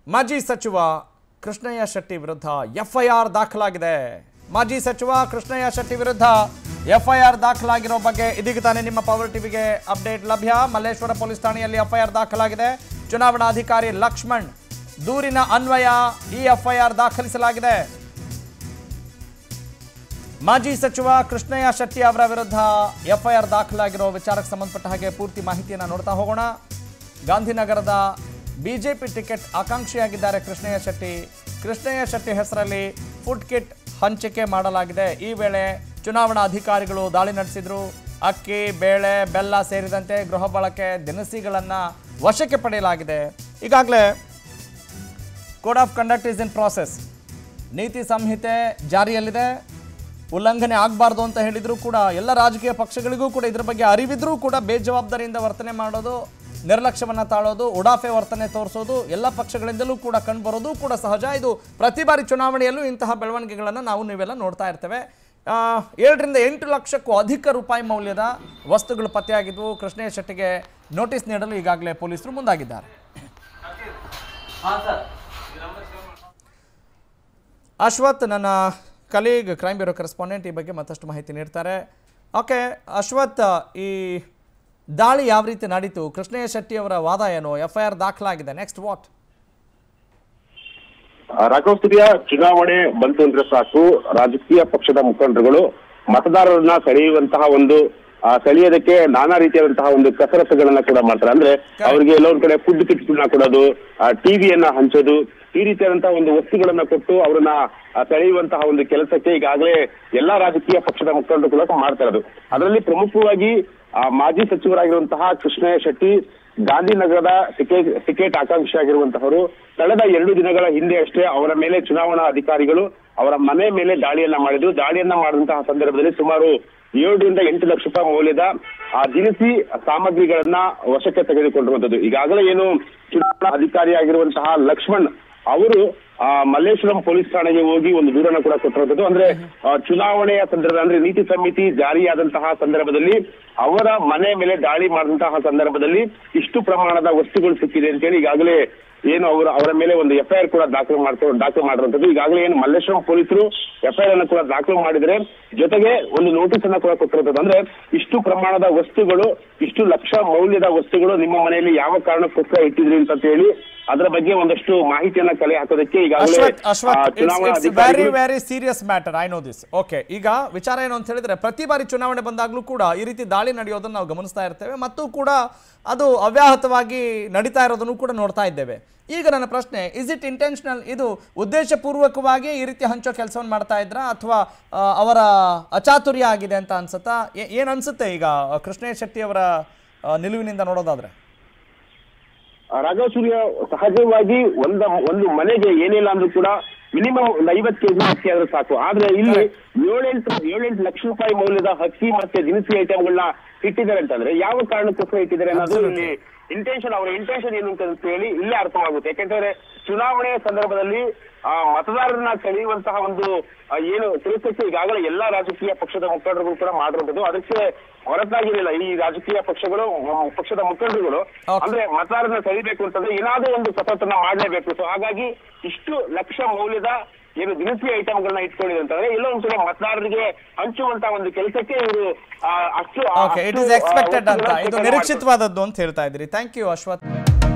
ಮಾಜಿ ಸಚಿವ ಕೃಷ್ಣಯ್ಯ ಶೆಟ್ಟಿ ವಿರುದ್ಧ ಎಫ್ಐಆರ್ ದಾಖಲಾಗಿದೆ ಮಾಜಿ ಸಚಿವ ಕೃಷ್ಣಯ್ಯ ಶೆಟ್ಟಿ ವಿರುದ್ಧ ಎಫ್ಐಆರ್ ದಾಖಲಾಗಿರೋ ಬಗ್ಗೆ ಇದೀಗ ತಾನೇ ನಿಮ್ಮ ಪವರ್ ಟಿವಿಗೆ ಅಪ್ಡೇಟ್ ಲಭ್ಯ ಮಲ್ಲೇಶ್ವರ ಪೊಲೀಸ್ ಠಾಣೆಯಲ್ಲಿ ಎಫ್ಐಆರ್ ದಾಖಲಾಗಿದೆ ಚುನಾವಣಾಧಿಕಾರಿ ಲಕ್ಷ್ಮಣ್ ದೂರಿನ ಅನ್ವಯ ಈ ಎಫ್ಐಆರ್ ದಾಖಲಿಸಲಾಗಿದೆ ಮಾಜಿ ಸಚಿವ ಕೃಷ್ಣಯ್ಯ ಶೆಟ್ಟಿ ಅವರ ವಿರುದ್ಧ ಎಫ್ಐಆರ್ ದಾಖಲಾಗಿರೋ ವಿಚಾರಕ್ಕೆ ಸಂಬಂಧಪಟ್ಟ ಹಾಗೆ ಪೂರ್ತಿ ಮಾಹಿತಿಯನ್ನು ನೋಡ್ತಾ ಹೋಗೋಣ ಗಾಂಧಿನಗರದ ಬಿಜೆಪಿ ಟಿಕೆಟ್ ಆಕಾಂಕ್ಷಿಯಾಗಿದ್ದಾರೆ ಕೃಷ್ಣಯ್ಯ ಶೆಟ್ಟಿ ಕೃಷ್ಣಯ್ಯ ಶೆಟ್ಟಿ ಹೆಸರಲ್ಲಿ ಫುಡ್ ಕಿಟ್ ಹಂಚಿಕೆ ಮಾಡಲಾಗಿದೆ ಈ ವೇಳೆ ಚುನಾವಣಾ ಅಧಿಕಾರಿಗಳು ದಾಳಿ ನಡೆಸಿದ್ರು ಅಕ್ಕಿ ಬೇಳೆ ಬೆಲ್ಲ ಸೇರಿದಂತೆ ಗೃಹ ಬಳಕೆ ದಿನಸಿಗಳನ್ನು ವಶಕ್ಕೆ ಪಡೆಯಲಾಗಿದೆ ಈಗಾಗಲೇ code of conduct is in process ನೀತಿ ಸಂಹಿತೆ ಜಾರಿಯಲ್ಲಿದೆ ಉಲ್ಲಂಘನೆ ಆಗಬಾರ್ದು ಅಂತ ಹೇಳಿದ್ರು ಕೂಡ ಎಲ್ಲ ರಾಜಕೀಯ ಪಕ್ಷಗಳಿಗೂ ಕೂಡ ಇದ್ರ ಬಗ್ಗೆ ಅರಿವಿದ್ರೂ ಕೂಡ ಬೇಜವಾಬ್ದಾರಿಯಿಂದ ವರ್ತನೆ ಮಾಡೋದು ನಿರ್ಲಕ್ಷ್ಯವನ್ನು ತಾಳೋದು ಉಡಾಫೆ ವರ್ತನೆ ತೋರಿಸೋದು ಎಲ್ಲ ಪಕ್ಷಗಳಿಂದಲೂ ಕೂಡ ಕಂಡುಬರೋದು ಕೂಡ ಸಹಜ ಇದು ಪ್ರತಿ ಬಾರಿ ಚುನಾವಣೆಯಲ್ಲೂ ಇಂತಹ ಬೆಳವಣಿಗೆಗಳನ್ನು ನಾವು ನೀವೆಲ್ಲ ನೋಡ್ತಾ ಇರ್ತೇವೆ ಆ, ಏಳರಿಂದ ಎಂಟು ಲಕ್ಷಕ್ಕೂ ಅಧಿಕ ರೂಪಾಯಿ ಮೌಲ್ಯದ ವಸ್ತುಗಳು ಪತ್ತೆಯಾಗಿದ್ವು ಕೃಷ್ಣಯ್ಯ ಶೆಟ್ಟಿಗೆ ನೋಟಿಸ್ ನೀಡಲು ಈಗಾಗಲೇ ಪೊಲೀಸರು ಮುಂದಾಗಿದ್ದಾರೆ ಅಶ್ವಥ್ ನನ್ನ ಕಲೀಗ್ ಕ್ರೈಮ್ ಬ್ಯೂರೋ ಕರೆಸ್ಪಾಂಡೆಂಟ್ ಈ ಬಗ್ಗೆ ಮತ್ತಷ್ಟು ಮಾಹಿತಿ ನೀಡ್ತಾರೆ ಓಕೆ ಅಶ್ವಥ್ ಈ ದಾಳಿ ಯಾವ ರೀತಿ ನಡೀತು ಕೃಷ್ಣಯ್ಯ ಶೆಟ್ಟಿ ಅವರ ವಾದ ಏನು ಎಫ್ ಐ ಆರ್ ದಾಖಲಾಗಿದೆ ನೆಕ್ಸ್ಟ್ ವಾಟ್ ರಾಘವ್ ಸೂರ್ಯ ಚುನಾವಣೆ ಬಂತು ಅಂದ್ರೆ ಸಾಕು ರಾಜಕೀಯ ಪಕ್ಷದ ಮುಖಂಡರುಗಳು ಮತದಾರರನ್ನ ಸೆಳೆಯುವಂತಹ ಒಂದು ಆ, ಸೆಳೆಯೋದಕ್ಕೆ ನಾನಾ ರೀತಿಯಾದಂತಹ ಒಂದು ಕಸರತ್ತುಗಳನ್ನ ಕೂಡ ಮಾಡ್ತಾರೆ ಅಂದ್ರೆ ಅವರಿಗೆ ಎಲ್ಲೊಂದ್ ಕಡೆ ಫುಡ್ ಕಿಟ್ಸ್ಗಳನ್ನ ಕೊಡೋದು ಟಿವಿಯನ್ನ ಹಂಚೋದು ಈ ರೀತಿಯಾದಂತಹ ಒಂದು ವಸ್ತುಗಳನ್ನ ಕೊಟ್ಟು ಅವರನ್ನ ಆ, ಸೆಳೆಯುವಂತಹ ಒಂದು ಕೆಲಸಕ್ಕೆ ಈಗಾಗಲೇ ಎಲ್ಲಾ ರಾಜಕೀಯ ಪಕ್ಷದ ಮುಖಂಡರು ಕೂಡ ಮಾಡ್ತಾ ಇರೋದು ಅದರಲ್ಲಿ ಪ್ರಮುಖವಾಗಿ ಆ, ಮಾಜಿ ಸಚಿವರಾಗಿರುವಂತಹ ಕೃಷ್ಣಯ್ಯ ಶೆಟ್ಟಿ ಗಾಂಧಿನಗರದ ಟಿಕೆಟ್ ಟಿಕೆಟ್ ಆಕಾಂಕ್ಷಿಯಾಗಿರುವಂತಹವರು ಕಳೆದ ಎರಡು ದಿನಗಳ ಹಿಂದೆ ಅಷ್ಟೇ ಅವರ ಮೇಲೆ ಚುನಾವಣಾ ಅಧಿಕಾರಿಗಳು ಅವರ ಮನೆ ಮೇಲೆ ದಾಳಿಯನ್ನ ಮಾಡಿದ್ರು ದಾಳಿಯನ್ನ ಮಾಡಿದಂತಹ ಸಂದರ್ಭದಲ್ಲಿ ಸುಮಾರು ಏಳರಿಂದ ಎಂಟು ಲಕ್ಷ ರೂಪಾಯಿ ಮೌಲ್ಯದ ಆ ದಿನಸಿ ಸಾಮಗ್ರಿಗಳನ್ನ ವಶಕ್ಕೆ ತೆಗೆದುಕೊಂಡಿರುವಂತದ್ದು ಈಗಾಗಲೇ ಏನು ಚುನಾವಣಾ ಅಧಿಕಾರಿಯಾಗಿರುವಂತಹ ಲಕ್ಷ್ಮಣ್ ಅವರು ಆ ಮಲ್ಲೇಶ್ವರಂ ಪೊಲೀಸ್ ಠಾಣೆಗೆ ಹೋಗಿ ಒಂದು ದೂರನ್ನ ಕೂಡ ಕೊಟ್ಟಿರುವಂತದ್ದು ಅಂದ್ರೆ ಆ, ಚುನಾವಣೆಯ ಸಂದರ್ಭ ಅಂದ್ರೆ ನೀತಿ ಸಮಿತಿ ಜಾರಿಯಾದಂತಹ ಸಂದರ್ಭದಲ್ಲಿ ಅವರ ಮನೆ ಮೇಲೆ ದಾಳಿ ಮಾಡಿದಂತಹ ಸಂದರ್ಭದಲ್ಲಿ ಇಷ್ಟು ಪ್ರಮಾಣದ ವಸ್ತುಗಳು ಸಿಕ್ಕಿದೆ ಅಂತೇಳಿ ಈಗಾಗಲೇ ಏನು ಅವರು ಅವರ ಮೇಲೆ ಒಂದು ಎಫ್ಐಆರ್ ಕೂಡ ದಾಖಲು ಮಾಡ್ಕೊಂಡು ದಾಖಲು ಮಾಡಿರುವಂತದ್ದು ಈಗಾಗಲೇ ಏನು ಮಲ್ಲೇಶ್ವರಂ ಪೊಲೀಸರು ಎಫ್ಐಆರ್ ಅನ್ನು ಕೂಡ ದಾಖಲು ಮಾಡಿದರೆ ಜೊತೆಗೆ ಒಂದು ನೋಟಿಸ್ ಅನ್ನ ಕೂಡ ಕೊಟ್ಟಿರುವಂತದ್ದು ಅಂದ್ರೆ ಇಷ್ಟು ಪ್ರಮಾಣದ ವಸ್ತುಗಳು ಇಷ್ಟು ಲಕ್ಷ ಮೌಲ್ಯದ ವಸ್ತುಗಳು ನಿಮ್ಮ ಮನೆಯಲ್ಲಿ ಯಾವ ಕಾರಣಕ್ಕೋಸ್ಕರ ಇಟ್ಟಿದ್ರಿ ಅಂತ ಹೇಳಿ ಅದರ ಬಗ್ಗೆ ಒಂದಷ್ಟು ಮಾಹಿತಿಯನ್ನ ಕಲೆ ಹಾಕೋದಕ್ಕೆ ಈಗಾಗಲೇ ಅಶ್ವಥ್ ಆ, ಅಶ್ವಥ್ ಚುನಾವಣಾ ಇಟ್ಸ್ ವೆರಿ ಅಧಿಕಾರಿಗಳು very serious matter I know this okay ಈಗ ವಿಚಾರ ಏನು ಅಂತ ಹೇಳಿದ್ರೆ ಪ್ರತಿ ಬಾರಿ ಚುನಾವಣೆ ಬಂದಾಗಲೂ ಕೂಡ ಈ ರೀತಿ ದಾಳಿ ನಡೆಯೋದನ್ನು ನಾವು ಗಮನಿಸ್ತಾ ಇರ್ತೇವೆ ಮತ್ತು ಕೂಡ ಅದು ಅವ್ಯಾಹತವಾಗಿ ನಡೀತಾ ಇರೋದನ್ನು ಕೂಡ ನೋಡ್ತಾ ಇದ್ದೇವೆ ಈಗ ನನ್ನ ಪ್ರಶ್ನೆ ಇಸ್ ಇಟ್ ಇಂಟೆನ್ಷನಲ್ ಇದು ಉದ್ದೇಶಪೂರ್ವಕವಾಗಿ ಈ ರೀತಿ ಹಂಚೋ ಕೆಲಸವನ್ನು ಮಾಡ್ತಾ ಇದ್ರಾ ಅಥವಾ ಆ, ಅವರ ಅಚಾತುರ್ಯ ಆಗಿದೆ ಅಂತ ಅನ್ಸುತ್ತಾ ಏ- ಏನ್ ಅನ್ಸುತ್ತೆ ಈಗ ಕೃಷ್ಣಯ್ಯ ಶೆಟ್ಟಿ ಅವರ ಆ, ನಿಲುವಿನಿಂದ ನೋಡೋದಾದ್ರೆ ಆ, ರಾಘವ ಸೂರ್ಯ ಸಹಜವಾಗಿ ಒಂದ ಒಂದು ಮನೆಗೆ ಏನಿಲ್ಲ ಅಂದ್ರೂ ಕೂಡ ಮಿನಿಮಮ್ ಒಂದು ಐವತ್ತು ಕೆಜಿ ಅಕ್ಕಿ ಆದ್ರೆ ಸಾಕು ಆದ್ರೆ ಇಲ್ಲಿ ಏಳೆಂಟು ಏಳೆಂಟು ಲಕ್ಷ ರೂಪಾಯಿ ಮೌಲ್ಯದ ಅಕ್ಕಿ ಮತ್ತೆ ದಿನಸಿ ಐಟಮ್ಗಳನ್ನ ಇಟ್ಟಿದ್ದಾರೆ ಅಂತಂದ್ರೆ ಯಾವ ಕಾರಣಕ್ಕೋಸ್ಕರ ಇಟ್ಟಿದ್ದಾರೆ ಅನ್ನೋದು ಇಲ್ಲಿ ಇಂಟೆನ್ಷನ್ ಅವರ ಇಂಟೆನ್ಷನ್ ಏನು ಅಂತ ಹೇಳಿ ಇಲ್ಲೇ ಅರ್ಥವಾಗುತ್ತೆ ಯಾಕೆಂತಂದ್ರೆ ಚುನಾವಣೆಯ ಸಂದರ್ಭದಲ್ಲಿ ಆ ಮತದಾರರನ್ನ ಸೆಳೆಯುವಂತಹ ಒಂದು ಆ, ಏನು ಕೆಲಸಕ್ಕೆ ಈಗಾಗಲೇ ಎಲ್ಲಾ ರಾಜಕೀಯ ಪಕ್ಷದ ಮುಖಂಡರುಗಳು ಕೂಡ ಮಾಡಿರುವಂತದ್ದು ಅದಕ್ಕೆ ಹೊರತಾಗಿರಲಿಲ್ಲ ಈ ರಾಜಕೀಯ ಪಕ್ಷಗಳು ಮ- ಪಕ್ಷದ ಮುಖಂಡರುಗಳು Okay. ಅಂದ್ರೆ ಮತದಾರರನ್ನ ಸೆಳಿಬೇಕು ಅಂತಂದ್ರೆ ಏನಾದ್ರೂ ಒಂದು ಕಸರತ್ತನ್ನ ಮಾಡಲೇಬೇಕು ಸೊ ಹಾಗಾಗಿ ಇಷ್ಟು ಲಕ್ಷ ಮೌಲ್ಯದ ಏನು ದಿನಸಿ ಐಟಮ್ಗಳನ್ನ ಇಟ್ಕೊಂಡಿದೆ ಅಂತಂದ್ರೆ ಎಲ್ಲೋ ಒಂದ್ ಕಡೆ ಮತದಾರರಿಗೆ ಹಂಚುವಂತ ಒಂದು ಕೆಲಸಕ್ಕೆ ಇವರು ಆ, ಅಷ್ಟು ಓಕೆ ಇಟ್ ಅಷ್ಟು, ಇಸ್ ಆ, ಎಕ್ಸ್ಪೆಕ್ಟೆಡ್ ಅಂತ ವಸ್ತುಗಳನ್ನ ಇದು ಶೇಖರಣೆ ಮಾಡ್ತಾರೆ. ನಿರೀಕ್ಷಿತವಾದದ್ದು ಅಂತ ಹೇಳ್ತಾ ಇದ್ದೀರಿ ಥ್ಯಾಂಕ್ ಯು ಅಶ್ವಥ್